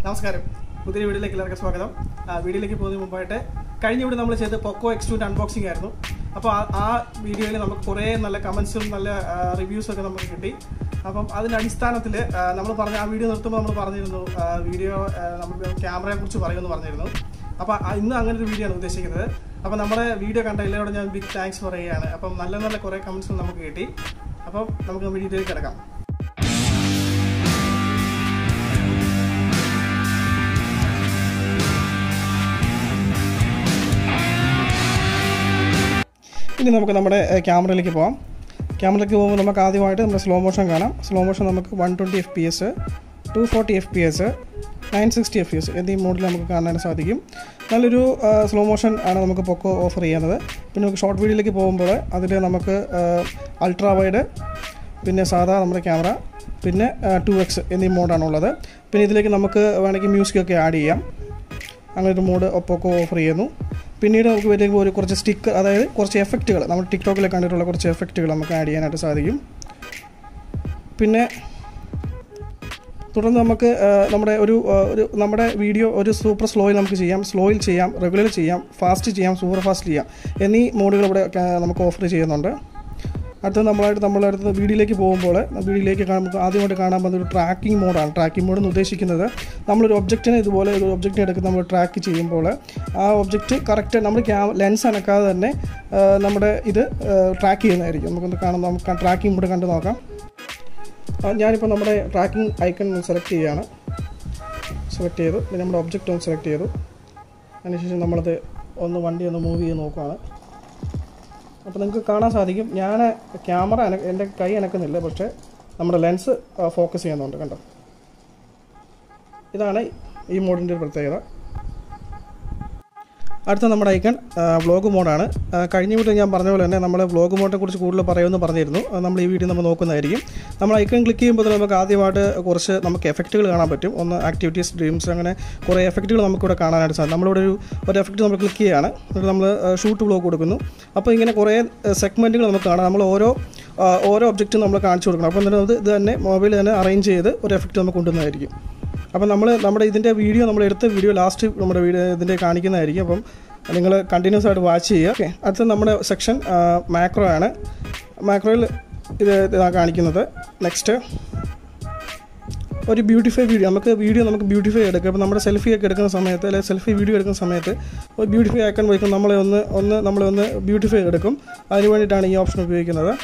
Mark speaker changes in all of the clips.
Speaker 1: നമസ്കാരം പുതിയ വീഡിയോയിലേക്ക് എല്ലാവർക്കും സ്വാഗതം ആ, വീഡിയോയിലേക്ക് പോകുന്നതിന് മുമ്പായിട്ട് കഴിഞ്ഞ വീഡിയോ നമ്മൾ ചെയ്ത് പൊക്കോ എക്സ് ടുവിൻ്റെ അൺബോക്സിംഗ് ആയിരുന്നു അപ്പോൾ ആ ആ വീഡിയോയിൽ നമുക്ക് കുറേ നല്ല കമൻസും നല്ല റിവ്യൂസും ഒക്കെ നമുക്ക് കിട്ടി അപ്പം അതിൻ്റെ അടിസ്ഥാനത്തിൽ നമ്മൾ പറഞ്ഞ ആ വീഡിയോ നിർത്തുമ്പോൾ നമ്മൾ പറഞ്ഞിരുന്നു ആ, വീഡിയോ ആ, നമുക്ക് ക്യാമറയെ കുറിച്ച് പറയുമെന്ന് പറഞ്ഞിരുന്നു അപ്പോൾ ആ- ഇന്ന് അങ്ങനെ ഒരു വീഡിയോ ആണ് ഉദ്ദേശിക്കുന്നത് അപ്പോൾ നമ്മുടെ വീഡിയോ കണ്ട എല്ലാവരോടും ഞാൻ ബിഗ് താങ്ക്സ് പറയുകയാണ് അപ്പം നല്ല നല്ല കുറേ കമൻസും നമുക്ക് കിട്ടി അപ്പം നമുക്ക് വീഡിയോയിലേക്ക് കിടക്കാം ഇനി നമുക്ക് നമ്മുടെ ഏഹ്, ക്യാമറയിലേക്ക് പോകാം ക്യാമറയിലേക്ക് പോകുമ്പോൾ നമുക്ക് ആദ്യമായിട്ട് നമ്മുടെ സ്ലോ മോഷൻ കാണാം സ്ലോ മോഷൻ നമുക്ക് one twenty F P S two forty F P S nine sixty F P S എന്നീ മോഡിൽ നമുക്ക് കാണാൻ സാധിക്കും നല്ലൊരു സ്ലോ മോഷൻ ആണ് നമുക്ക് പൊക്കോ ഓഫർ ചെയ്യുന്നത് പിന്നെ നമുക്ക് ഷോർട്ട് വീഡിയോയിലേക്ക് പോകുമ്പോൾ അതിൽ നമുക്ക് അൾട്രാ വൈഡ് പിന്നെ സാധാ നമ്മുടെ ക്യാമറ പിന്നെ ടു എക്സ് എന്നീ മോഡാണുള്ളത് പിന്നെ ഇതിലേക്ക് നമുക്ക് വേണമെങ്കിൽ മ്യൂസിക് ഒക്കെ ആഡ് ചെയ്യാം അങ്ങനെ ഒരു മോഡ് ഒപ്പൊക്കെ ഓഫർ ചെയ്യുന്നു പിന്നീട് നമുക്ക് വരുമ്പോൾ ഒരു കുറച്ച് സ്റ്റിക്ക് അതായത് കുറച്ച് എഫക്റ്റുകൾ നമ്മൾ ടിക്ടോക്കിൽ കണ്ടിട്ടുള്ള കുറച്ച് എഫക്റ്റുകൾ നമുക്ക് ആഡ് ചെയ്യാനായിട്ട് സാധിക്കും പിന്നെ തുടർന്ന് നമുക്ക് ആ, നമ്മുടെ ഒരു ആ, ഒരു നമ്മുടെ വീഡിയോ ഒരു സൂപ്പർ സ്ലോയിൽ നമുക്ക് ചെയ്യാം സ്ലോയിൽ ചെയ്യാം റെഗുലർ ചെയ്യാം ഫാസ്റ്റ് ചെയ്യാം സൂപ്പർ ഫാസ്റ്റ് ചെയ്യാം എന്നീ മോഡുകൾ ഇവിടെ ആ, നമുക്ക് ഓഫർ ചെയ്യുന്നുണ്ട് അടുത്തത് നമ്മളായിട്ട് നമ്മളടുത്ത് വീഡിയോയിലേക്ക് പോകുമ്പോൾ വീഡിയോയിലേക്ക് നമുക്ക് ആദ്യമായിട്ട് കാണാൻ പോകുന്ന ഒരു ട്രാക്കിംഗ് മോഡാണ് ട്രാക്കിംഗ് മോഡ് എന്ന് ഉദ്ദേശിക്കുന്നത് നമ്മളൊരു ഒബ്ജക്റ്റിനെ ഇതുപോലെ ഒരു ഒബ്ജക്റ്റിനെ എടുത്ത് നമ്മൾ ട്രാക്ക് ചെയ്യുമ്പോൾ ആ ഒബ്ജക്റ്റ് കറക്റ്റ് നമ്മൾ ക്യാ ലെൻസ് അനക്കാതെ തന്നെ ആ, നമ്മുടെ ഇത് ട്രാക്ക് ചെയ്യുന്നതായിരിക്കും നമുക്കൊന്ന് കാണാം നമുക്ക് ട്രാക്കിംഗ് മോഡ് കണ്ട് നോക്കാം ആ, ഞാനിപ്പോൾ നമ്മുടെ ട്രാക്കിംഗ് ഐക്കൺ സെലക്ട് ചെയ്യുകയാണ് സെലക്ട് ചെയ്തു പിന്നെ നമ്മുടെ ഒബ്ജക്റ്റ് ഒന്ന് സെലക്ട് ചെയ്തു അതിനുശേഷം നമ്മളത് ഒന്ന് വണ്ടി ഒന്ന് മൂവ് ചെയ്ത് നോക്കുകയാണ് അപ്പോൾ നിങ്ങൾക്ക് കാണാൻ സാധിക്കും ഞാൻ ക്യാമറ അന എൻ്റെ കൈ അനക്കുന്നില്ല പക്ഷേ നമ്മുടെ ലെൻസ് ഫോക്കസ് ചെയ്യുന്നുണ്ട് കണ്ടോ ഇതാണ് ഈ മോഡിൻ്റെ ഒരു പ്രത്യേകത അടുത്ത നമ്മുടെ ഐക്കൺ വ്ളോഗ് മോഡാണ് ആ, കഴിഞ്ഞ വീട്ടിൽ ഞാൻ പറഞ്ഞ പോലെ തന്നെ നമ്മൾ വ്ളോഗ് മോഡിനെ കുറിച്ച് കൂടുതൽ പറയുമെന്ന് പറഞ്ഞിരുന്നു അത് നമ്മൾ ഈ വീഡിയോ നമ്മൾ നോക്കുന്നതായിരിക്കും നമ്മൾ ഐക്കൺ ക്ലിക്ക് ചെയ്യുമ്പോൾ തന്നെ നമുക്ക് ആദ്യമായിട്ട് കുറച്ച് നമുക്ക് എഫക്റ്റുകൾ കാണാൻ പറ്റും ഒന്ന് ആക്ടിവിറ്റീസ് ഡ്രീംസ് അങ്ങനെ കുറേ എഫക്റ്റുകൾ നമുക്കിവിടെ കാണാനായിട്ട് സാധിക്കും നമ്മളിവിടെ ഒരു ഒരു എഫക്റ്റ് നമ്മൾ ക്ലിക്ക് ചെയ്യുകയാണ് എന്നിട്ട് നമ്മൾ ഷൂട്ട് വ്ളോഗ് കൊടുക്കുന്നു അപ്പോൾ ഇങ്ങനെ കുറേ സെഗ്മെൻറ്റുകൾ നമുക്ക് കാണാം നമ്മൾ ഓരോ ആ, ഓരോ ഒബ്ജക്റ്റും നമ്മൾ കാണിച്ചു കൊടുക്കണം അപ്പോൾ എന്നിട്ട് അത് ഇത് തന്നെ മൊബൈൽ തന്നെ അറേഞ്ച് ചെയ്ത് ഒരു എഫക്റ്റ് നമുക്ക് കൊണ്ടുവന്നതായിരിക്കും അപ്പം നമ്മൾ നമ്മുടെ ഇതിൻ്റെ വീഡിയോ നമ്മൾ എടുത്ത വീഡിയോ ലാസ്റ്റ് നമ്മുടെ വീഡിയോ ഇതിൻ്റെ കാണിക്കുന്നതായിരിക്കും അപ്പം നിങ്ങൾ കണ്ടിന്യൂസ് ആയിട്ട് വാച്ച് ചെയ്യുക ഓക്കെ അടുത്ത നമ്മുടെ സെക്ഷൻ മാക്രോ ആണ് മാക്രോയിൽ ഇത് ഇതാ കാണിക്കുന്നത് നെക്സ്റ്റ് ഒരു ബ്യൂട്ടിഫൈ വീഡിയോ നമുക്ക് വീഡിയോ നമുക്ക് ബ്യൂട്ടിഫൈ എടുക്കാം അപ്പോൾ നമ്മുടെ സെൽഫി ഒക്കെ എടുക്കുന്ന സമയത്ത് അല്ലെങ്കിൽ സെൽഫി വീഡിയോ എടുക്കുന്ന സമയത്ത് ഒരു ബ്യൂട്ടിഫൈ ആക്കാൻ വയ്ക്കും നമ്മളെ ഒന്ന് ഒന്ന് നമ്മളെ ഒന്ന് ബ്യൂട്ടിഫൈ എടുക്കും അതിന് വേണ്ടിയിട്ടാണ് ഈ ഓപ്ഷൻ ഉപയോഗിക്കുന്നത്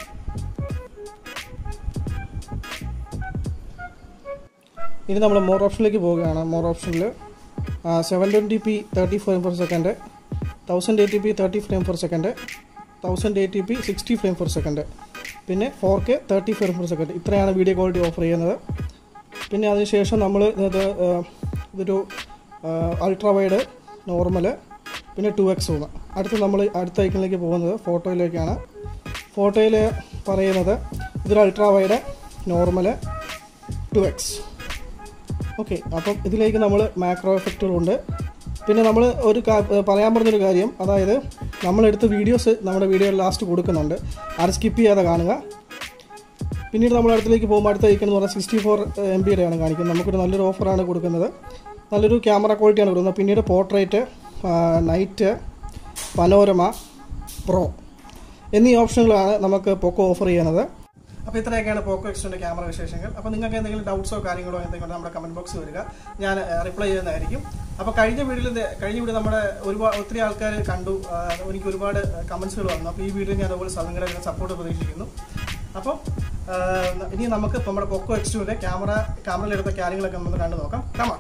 Speaker 1: ഇനി നമ്മൾ മോർ ഓപ്ഷനിലേക്ക് പോവുകയാണ് മോർ ഓപ്ഷനിൽ seven twenty P thirty frame per second thousand eighty P thirty frame per second thousand eighty P sixty frame per second പിന്നെ four K thirty frame per second ഇത്രയാണ് വീഡിയോ ക്വാളിറ്റി ഓഫർ ചെയ്യുന്നത് പിന്നെ അതിനുശേഷം നമ്മൾ ഇത് ഇതൊരു ultra wide normal പിന്നെ two X zoom അടുത്ത് നമ്മൾ അടുത്ത ഐക്കണിലേക്ക് പോകുന്നത് ഫോട്ടോയിലേക്കാണ് ഫോട്ടോയിൽ പറയുന്നത് ഇതൊരു ultra wide normal two X okay അപ്പം ഇതിലേക്ക് നമ്മൾ മാക്രോ എഫക്റ്റുകളുണ്ട് പിന്നെ നമ്മൾ ഒരു കാ- ഏഹ് പറയാൻ പറഞ്ഞൊരു കാര്യം അതായത് നമ്മളെടുത്ത വീഡിയോസ് നമ്മുടെ വീഡിയോ ലാസ്റ്റ് കൊടുക്കുന്നുണ്ട് അത് സ്കിപ്പ് ചെയ്യാതെ കാണുക പിന്നീട് നമ്മൾ അടുത്തേക്ക് പോകുമ്പോൾ അടുത്ത ഐക്കൺ എന്ന് പറഞ്ഞാൽ സിക്സ്റ്റി ഫോർ എം ബിയുടെയാണ് കാണിക്കുന്നത് നമുക്കൊരു നല്ലൊരു ഓഫറാണ് കൊടുക്കുന്നത് നല്ലൊരു ക്യാമറ ക്വാളിറ്റിയാണ് കൊടുക്കുന്നത് പിന്നീട് പോർട്രേറ്റ് നൈറ്റ് പനോരമ പ്രോ എന്നീ ഓപ്ഷനുകളാണ് നമുക്ക് പോക്കോ ഓഫർ ചെയ്യുന്നത് അപ്പോൾ ഇത്രയൊക്കെയാണ് പോക്കോ എക്സിൻ്റെ ക്യാമറ വിശേഷങ്ങൾ അപ്പോൾ നിങ്ങൾക്ക് എന്തെങ്കിലും ഡൗട്ട്സോ കാര്യങ്ങളോ എന്തെങ്കിലും ഉണ്ടെങ്കിൽ നമ്മുടെ കമൻറ്റ് ബോക്സിൽ വരിക ഞാൻ റിപ്ലൈ ചെയ്യുന്നതായിരിക്കും അപ്പോൾ കഴിഞ്ഞ വീഡിയോയിൽ കഴിഞ്ഞ വീഡിയോ നമ്മുടെ ഒരുപാട് ഒത്തിരി ആൾക്കാർ കണ്ടു ആ, എനിക്ക് ഒരുപാട് കമൻസുകൾ വന്നു അപ്പോൾ ഈ വീഡിയോ ഞാൻ അതുപോലെ നിങ്ങളുടെ സപ്പോർട്ട് പ്രതീക്ഷിക്കുന്നു അപ്പോൾ ആ, ഇനി നമുക്ക് ഇപ്പം നമ്മുടെ പൊക്കോ എക്സ് ടുവിൻ്റെ ക്യാമറ ക്യാമറയിൽ എടുത്ത കാര്യങ്ങളൊക്കെ നമുക്ക് കണ്ടു നോക്കാം കമാ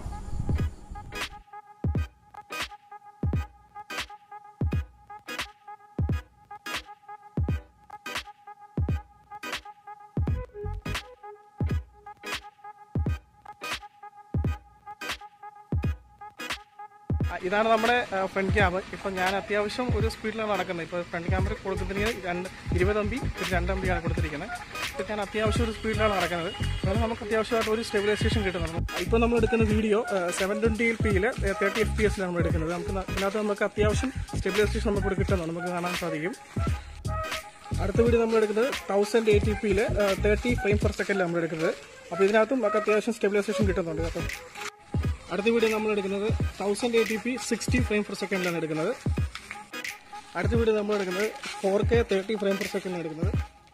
Speaker 1: ആ, ഇതാണ് നമ്മുടെ ഫ്രണ്ട് ക്യാമറ ഇപ്പം ഞാൻ അത്യാവശ്യം ഒരു സ്പീഡിലാണ് നടക്കുന്നത് ഇപ്പോൾ ഫ്രണ്ട് ക്യാമറ കൊടുത്തിരിക്കുന്നത് രണ്ട് ഇരുപത് എം ബി ഒരു രണ്ട് എം ബിയാണ് കൊടുത്തിരിക്കുന്നത് ഇപ്പം ഞാൻ അത്യാവശ്യം ഒരു സ്പീഡിലാണ് നടക്കുന്നത് അതുകൊണ്ട് നമുക്ക് അത്യാവശ്യമായിട്ട് ഒരു സ്റ്റെബിലൈസേഷൻ കിട്ടുന്നുണ്ട് ഇപ്പോൾ നമ്മൾ എടുക്കുന്ന വീഡിയോ സെവൻ ട്വൻറ്റി എൽ പിയിൽ തേർട്ടി എഫ് പി എസിലാണ് നമ്മൾ എടുക്കുന്നത് നമുക്ക് ന- ഇതിനകത്ത് നമുക്ക് അത്യാവശ്യം സ്റ്റെബിലൈസേഷൻ നമുക്ക് ഇവിടെ കിട്ടുന്നുണ്ട് നമുക്ക് കാണാൻ സാധിക്കും അടുത്ത വീഡിയോ നമ്മൾ എടുക്കുന്നത് തൗസൻഡ് എയ്റ്റി പിയിൽ തേർട്ടി ഫ്രെയിം പെർ സെക്കൻഡിൽ നമ്മൾ എടുക്കുന്നത് അപ്പോൾ ഇതിനകത്തും നമുക്ക് അത്യാവശ്യം സ്റ്റെബിലൈസേഷൻ കിട്ടുന്നുണ്ട് അപ്പം അടുത്ത വീഡിയോ നമ്മൾ എടുക്കുന്നത് thousand eighty P sixty frame per സെക്കൻഡിലാണ് എടുക്കുന്നത് അടുത്ത വീഡിയോ നമ്മൾ എടുക്കുന്നത് four K thirty frame per സെക്കൻഡിലാണ് എടുക്കുന്നത്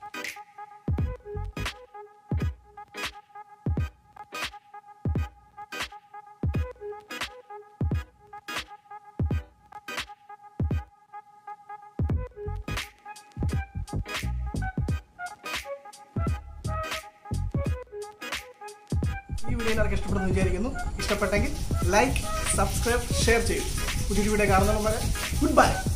Speaker 1: ഈ വീഡിയോ എല്ലാവർക്കും ഇഷ്ടപ്പെടുന്നു വിചാരിക്കുന്നു ഇഷ്ടപ്പെട്ടെങ്കിൽ ലൈക്ക് സബ്സ്ക്രൈബ് ഷെയർ ചെയ്യും പുതിയൊരു വീഡിയോ കാണുന്നവരെ ഗുഡ് ബൈ